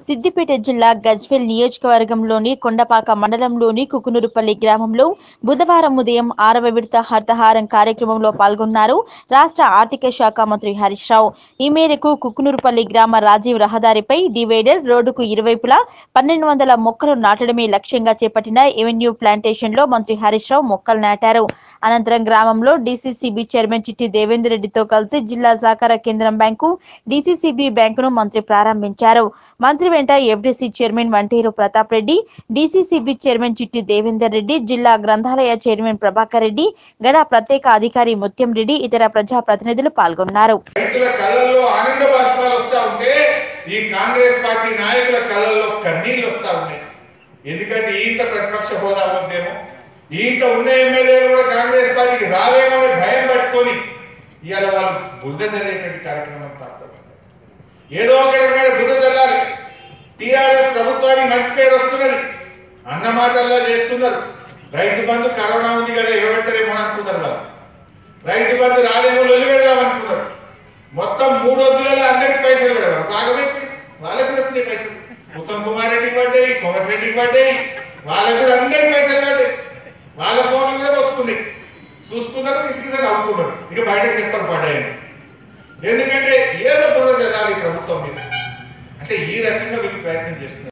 సిద్దిపేట జిల్లా గజ్వెల్ నియోజకవర్గంలోని కొండపాక మండలంలోని కుకునూరుపల్లి గ్రామంలో బుధవారం ఉదయం ఆరవ విడత హర్తహారం కార్యక్రమంలో పాల్గొన్నారు రాష్ట్ర ఆర్థిక శాఖ మంత్రి హరీష్ రావు ఈ మేరకు కుకునూరుపల్లి గ్రామ రాజీవ్ రహదారిపై డివైడర్ రోడ్డుకు ఇరువైపులా పన్నెండు వందల మొక్కలు నాటడమే లక్ష్యంగా చేపట్టిన ఎవెన్యూ ప్లాంటేషన్ లో మంత్రి హరీష్ రావు మొక్కలు నాటారు అనంతరం గ్రామంలో డీసీసీబీ చైర్మన్ చిట్టి దేవేందర్ రెడ్డితో కలిసి జిల్లా సహకార కేంద్రం బ్యాంకు డీసీసీబీ బ్యాంకును మంత్రి ప్రారంభించారు మంత్రి వెంట FDC chairman Vanteru Pratap Reddy DCCB chairman Chitti Devender Reddy జిల్లా గ్రంథాలయ చైర్మన్ ప్రభాకర్ రెడ్డి గడ ప్రత్యేక అధికారి ముత్యం రెడ్డి ఇతర ప్రజా ప్రతినిధులు పాల్గొన్నారు రైతుల కళ్ళల్లో ఆనంద బాష్పాలు వస్తా ఉంటే ఈ కాంగ్రెస్ పార్టీ నాయకుల కళ్ళల్లో కన్నీళ్ళు వస్తా ఉన్నాయి ఎందుకంటే ఈత ప్రతిపక్ష హోదా ఉందేమో ఈత ఉన్న ఎమ్మెల్యేలు కూడా కాంగ్రెస్ పార్టీకి రావేమో అనే భయం పట్టుకొని ఇవాళ వాళ్ళు బురద జరిగేటువంటి కార్యక్రమం పాల్గొన్నారు ఏదో ఒక రకమైన బురద జల్లాలి టీఆర్ఎస్ ప్రభుత్వానికి మంచి పేరు వస్తున్నది అన్న మాటల్లో చేస్తున్నారు రైతు బంధు కరోనా ఉంది కదా ఎగబెట్టరేమో అనుకున్నారు వాళ్ళు రైతు బంధు రాదేమో లొల్లి పెడదాం అనుకున్నారు మొత్తం మూడు వద్దులలో అందరికి పైసలు పెడదాం బాగా పెట్టి వాళ్ళకి కూడా వచ్చినాయి పైసలు ఉత్తమ్ కుమార్ రెడ్డికి పడ్డాయి కోమటిరెడ్డికి పడ్డాయి వాళ్ళకి కూడా అందరికి పైసలు పడ్డాయి వాళ్ళ ఫోన్లు కూడా బతుకుంది చూసుకున్నారు తీసుకుని నవ్వుకున్నారు ఇక బయటకు చెప్తారు పడ్డాయని ఎందుకంటే ఏదో బురద జరగాలి ప్రభుత్వం మీద అంటే ఈ రకంగా వీళ్ళు ప్రయత్నం చేస్తున్నారు